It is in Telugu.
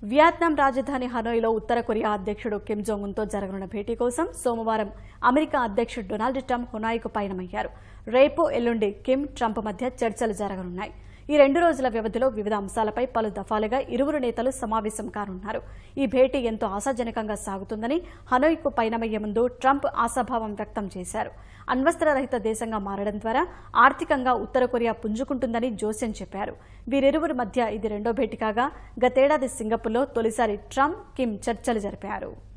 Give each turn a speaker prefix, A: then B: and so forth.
A: వియత్నాం రాజధాని హనోయ్లో ఉత్తర కొరియా అధ్యక్షుడు కిమ్ జోంగ్ ఉన్తో జరగనున్న భేటీ కోసం సోమవారం అమెరికా అధ్యక్షుడు డొనాల్డ్ ట్రంప్ హునాయ్కు పయనమయ్యారు రేపు ఎల్లుండి కిమ్ ట్రంప్ మధ్య చర్చలు జరగనున్నాయి ఈ రెండు రోజుల వ్యవధిలో వివిధ అంశాలపై పలు దఫాలుగా ఇరువురు నేతలు సమావేశం కానున్నారు ఈ భేటీ ఎంతో ఆశాజనకంగా సాగుతుందని హనోయ్కు పయనమయ్యే ముందు ట్రంప్ ఆశాభావం వ్యక్తం చేశారు అణ్వస్త్రరహిత దేశంగా మారడం ద్వారా ఆర్థికంగా ఉత్తర కొరియా పుంజుకుంటుందని జోసెన్ చెప్పారు వీరిరువురి మధ్య ఇది రెండో భేటీ కాగా గతేడాది సింగపూర్లో తొలిసారి ట్రంప్ కిమ్ చర్చలు జరిపారు